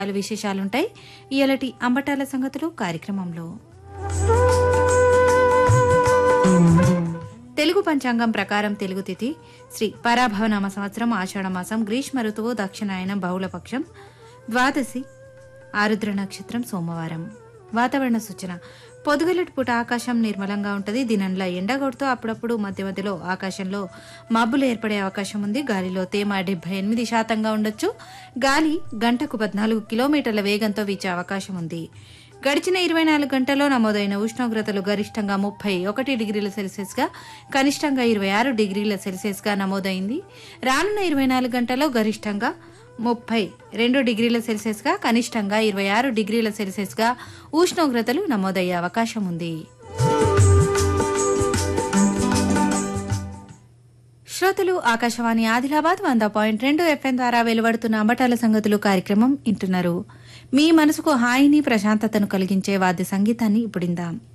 పలు విశేషాలుంటాయి ఇయలటి అంబటాల సంగతులు కార్యక్రమంలో తెలుగు పంచాంగం ప్రకారం తెలుగు తిథి శ్రీ పరాభవనామ సంవత్సరం ఆషాఢ మాసం గ్రీష్మ ఋతువు దక్షిణాయనం బహుళపక్షం ద్వాదశి ఆరుద్ర నక్షత్రం సోమవారం వాతావరణ సూచన పొదుగలటి పూట ఆకాశం నిర్మలంగా ఉంటుంది దినంలో ఎండగొడుతూ అప్పుడప్పుడు మధ్య మధ్యలో ఆకాశంలో మబ్బులు ఏర్పడే అవకాశం ఉంది గాలిలో తేమ డెబ్బై ఎనిమిది శాతంగా ఉండొచ్చు గాలి గంటకు పద్నాలుగు కిలోమీటర్ల వేగంతో వీచే అవకాశం ఉంది గడిచిన ఇరవై నాలుగు గంటల్లో నమోదైన ఉష్ణోగ్రతలు గరిష్టంగా ముప్పై ఒకటి డిగ్రీల సెల్సియస్ గా కనిష్టంగా ఇరవై ఆరు డిగ్రీల సెల్సియస్ గా నమోదైంది రానున్న ఇరవై నాలుగు గంటల్లో గరిష్టంగా ముప్పై రెండు డిగ్రీల సెల్సియస్ గా కనిష్టంగా ఇరవై ఆరు డిగ్రీల సెల్సియస్ గా ఉష్ణోగ్రతలు నమోదయ్యే అవకాశం ఉంది శ్రోతలు ఆకాశవాణి ఆదిలాబాద్ వంద పాయింట్ రెండు ఎఫ్ఎం ద్వారా వెలువడుతున్న అంబటాల సంగతులు కార్యక్రమం వింటున్నారు మీ మనసుకు హాయిని ప్రశాంతతను కలిగించే వాద్య సంగీతాన్ని ఇప్పుడిందాం